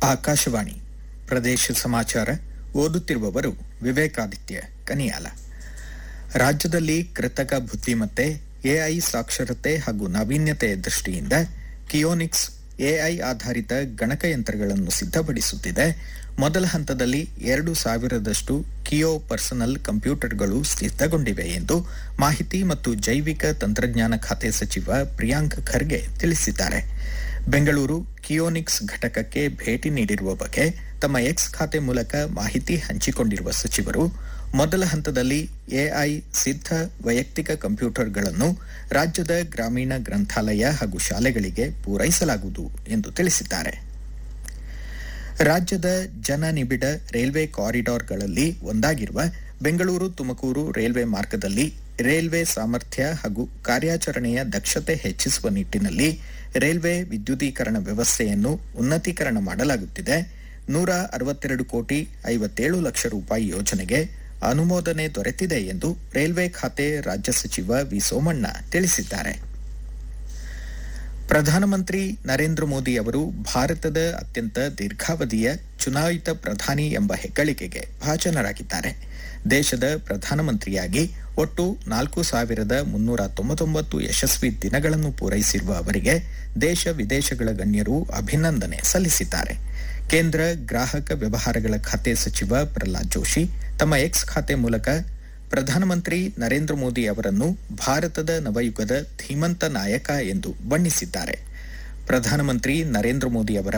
ಆಕಾಶವಾಣಿ ಪ್ರದೇಶ ಸಮಾಚಾರ ಓದುತ್ತಿರುವವರು ವಿವೇಕಾದಿತ್ಯ ಕನಿಯಾಲ ರಾಜ್ಯದಲ್ಲಿ ಕೃತಕ ಬುದ್ಧಿಮತ್ತೆ ಎಐ ಸಾಕ್ಷರತೆ ಹಾಗೂ ನಾವೀನ್ಯತೆ ದೃಷ್ಟಿಯಿಂದ ಕಿಯೋನಿಕ್ಸ್ ಎಐ ಆಧಾರಿತ ಗಣಕಯಂತ್ರಗಳನ್ನು ಸಿದ್ಧಪಡಿಸುತ್ತಿದೆ ಮೊದಲ ಹಂತದಲ್ಲಿ ಎರಡು ಸಾವಿರದಷ್ಟು ಕಿಯೋ ಪರ್ಸನಲ್ ಕಂಪ್ಯೂಟರ್ಗಳು ಸಿದ್ಧಗೊಂಡಿವೆ ಎಂದು ಮಾಹಿತಿ ಮತ್ತು ಜೈವಿಕ ತಂತ್ರಜ್ಞಾನ ಖಾತೆ ಸಚಿವ ಪ್ರಿಯಾಂಕ್ ಖರ್ಗೆ ತಿಳಿಸಿದ್ದಾರೆ ಬೆಂಗಳೂರು ಕಿಯೋನಿಕ್ಸ್ ಘಟಕಕ್ಕೆ ಭೇಟಿ ನೀಡಿರುವ ಬಗ್ಗೆ ತಮ್ಮ ಎಕ್ಸ್ ಖಾತೆ ಮೂಲಕ ಮಾಹಿತಿ ಹಂಚಿಕೊಂಡಿರುವ ಸಚಿವರು ಮೊದಲ ಹಂತದಲ್ಲಿ ಎಐ ಸಿದ್ಧ ವೈಯಕ್ತಿಕ ಕಂಪ್ಯೂಟರ್ಗಳನ್ನು ರಾಜ್ಯದ ಗ್ರಾಮೀಣ ಗ್ರಂಥಾಲಯ ಹಾಗೂ ಶಾಲೆಗಳಿಗೆ ಪೂರೈಸಲಾಗುವುದು ಎಂದು ತಿಳಿಸಿದ್ದಾರೆ ರಾಜ್ಯದ ಜನನಿಬಿಡ ರೈಲ್ವೆ ಕಾರಿಡಾರ್ಗಳಲ್ಲಿ ಒಂದಾಗಿರುವ ಬೆಂಗಳೂರು ತುಮಕೂರು ರೈಲ್ವೆ ಮಾರ್ಗದಲ್ಲಿ ರೈಲ್ವೆ ಸಾಮರ್ಥ್ಯ ಹಾಗೂ ಕಾರ್ಯಾಚರಣೆಯ ದಕ್ಷತೆ ಹೆಚ್ಚಿಸುವ ನಿಟ್ಟಿನಲ್ಲಿ ರೈಲ್ವೆ ವಿದ್ಯುದೀಕರಣ ವ್ಯವಸ್ಥೆಯನ್ನು ಉನ್ನತೀಕರಣ ಮಾಡಲಾಗುತ್ತಿದೆ ನೂರ ಅರವತ್ತೆರಡು ಕೋಟಿ ಐವತ್ತೇಳು ಲಕ್ಷ ರೂಪಾಯಿ ಯೋಜನೆಗೆ ಅನುಮೋದನೆ ದೊರೆತಿದೆ ಎಂದು ರೈಲ್ವೆ ಖಾತೆ ರಾಜ್ಯ ಸಚಿವ ವಿ ಸೋಮಣ್ಣ ತಿಳಿಸಿದ್ದಾರೆ ಪ್ರಧಾನಮಂತ್ರಿ ನರೇಂದ್ರ ಮೋದಿ ಅವರು ಭಾರತದ ಅತ್ಯಂತ ದೀರ್ಘಾವಧಿಯ ಚುನಾಯಿತ ಪ್ರಧಾನಿ ಎಂಬ ಹೆಗ್ಗಳಿಕೆಗೆ ಭಾಜನರಾಗಿದ್ದಾರೆ ದೇಶದ ಪ್ರಧಾನಮಂತ್ರಿಯಾಗಿ ಒಟ್ಟು ನಾಲ್ಕು ಸಾವಿರದ ಮುನ್ನೂರ ತೊಂಬತ್ತೊಂಬತ್ತು ಯಶಸ್ವಿ ದಿನಗಳನ್ನು ಪೂರೈಸಿರುವ ಅವರಿಗೆ ದೇಶ ವಿದೇಶಗಳ ಗಣ್ಯರು ಅಭಿನಂದನೆ ಸಲ್ಲಿಸಿದ್ದಾರೆ ಕೇಂದ್ರ ಗ್ರಾಹಕ ವ್ಯವಹಾರಗಳ ಖಾತೆ ಸಚಿವ ಪ್ರಹ್ಲಾದ್ ಜೋಶಿ ತಮ್ಮ ಎಕ್ಸ್ ಖಾತೆ ಮೂಲಕ ಪ್ರಧಾನಮಂತ್ರಿ ನರೇಂದ್ರ ಮೋದಿ ಅವರನ್ನು ಭಾರತದ ನವಯುಗದ ಧೀಮಂತ ನಾಯಕ ಎಂದು ಬಣ್ಣಿಸಿದ್ದಾರೆ ಪ್ರಧಾನಮಂತ್ರಿ ನರೇಂದ್ರ ಮೋದಿ ಅವರ